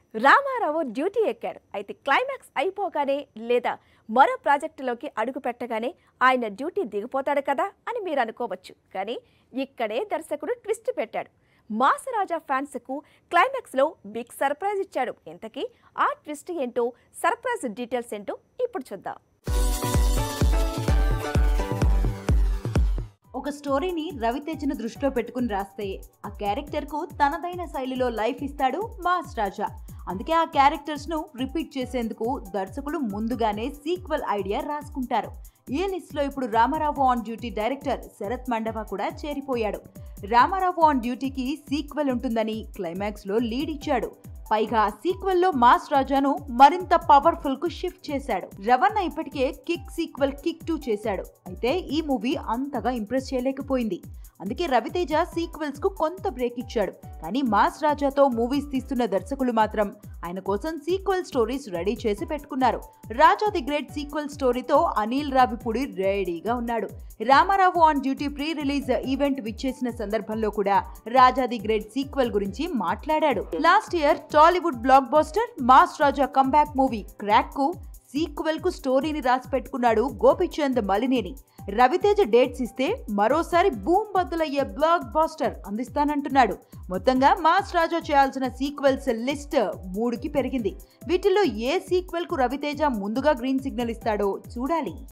Ramarao duty ఎక్కాడు అయితే climax అయిపోగానే లేదా మరో ప్రాజెక్టులోకి అడుగు పెట్టగానే ఆయన డ్యూటీ దిగిపోతాడు కదా అని మీరు అనుకోవచ్చు కానీ ఇక్కడే దర్శకుడు ట్విస్ట్ పెట్టాడు మాసరాజా ఫ్యాన్స్కు క్లైమాక్స్లో బిగ్ సర్ప్రైజ్ ఇచ్చాడు ఇంతకీ ఆ ట్విస్ట్ ఏంటో సర్ప్రైజ్ డీటెయిల్స్ ఏంటో ఇప్పుడు చూద్దాం ఒక స్టోరీని రవితేజను దృష్టిలో పెట్టుకుని రాస్తే ఆ క్యారెక్టర్ కు తనదైన శైలిలో లైఫ్ ఇస్తాడు మాస్ రాజా అందుకే ఆ క్యారెక్టర్స్ ను రిపీట్ చేసేందుకు దర్శకులు ముందుగానే సీక్వెల్ ఐడియా రాసుకుంటారు ఈ లిస్ట్ లో ఇప్పుడు Ramarao on duty director Sarath Mandava కూడా చేరిపోయాడు రామారావు ఆన్ డ్యూటీకి సీక్వెల్ ఉంటుందని క్లైమాక్స్ లో లీడ్ ఇచ్చాడు పైగా సీక్వెల్ లో మాస్ రాజాను మరింత పవర్ఫుల్ కు షిఫ్ట్ చేశాడు రవణ ఇప్పటికే కిక్ సీక్వెల్ కిక్ టూ చేశాడు అయితే ఈ మూవీ అంతగా ఇంప్రెస్ చేయలేకపోయింది అందుకే రవితేజ సీక్వెల్స్ కు కొంత బ్రేక్ ఇచ్చాడు కానీ మాస్ రాజాతో మూవీస్ తీస్తున్న దర్శకులు మాత్రం ఆయన కోసం సీక్వెల్ స్టోరీస్ రెడీ చేసి పెట్టుకున్నారు రాజా ది గ్రేట్ సీక్వెల్ స్టోరీతో అనిల్ రావిపూడి రెడీగా ఉన్నాడు Ramarao on duty pre release event విచ్చేసిన సందర్భంలో కూడా రాజా ది గ్రేట్ సీక్వెల్ గురించి మాట్లాడాడు last year Tollywood blockbuster mass Raja comeback movie Krack కు సీక్వెల్ కు స్టోరీని రాసి పెట్టుకున్నాడు గోపిచంద్ మలినేని రవితేజ డేట్స్ ఇస్తే మరోసారి బూమ్ బద్దలయ్యే బ్లాక్ బాస్టర్ అందిస్తానంటున్నాడు మొత్తంగా మాస్ రాజా చేయాల్సిన సీక్వెల్స్ లిస్ట్ మూడుకి పెరిగింది వీటిల్లో ఏ సీక్వెల్ కు రవితేజ ముందుగా గ్రీన్ సిగ్నల్ ఇస్తాడో చూడాలి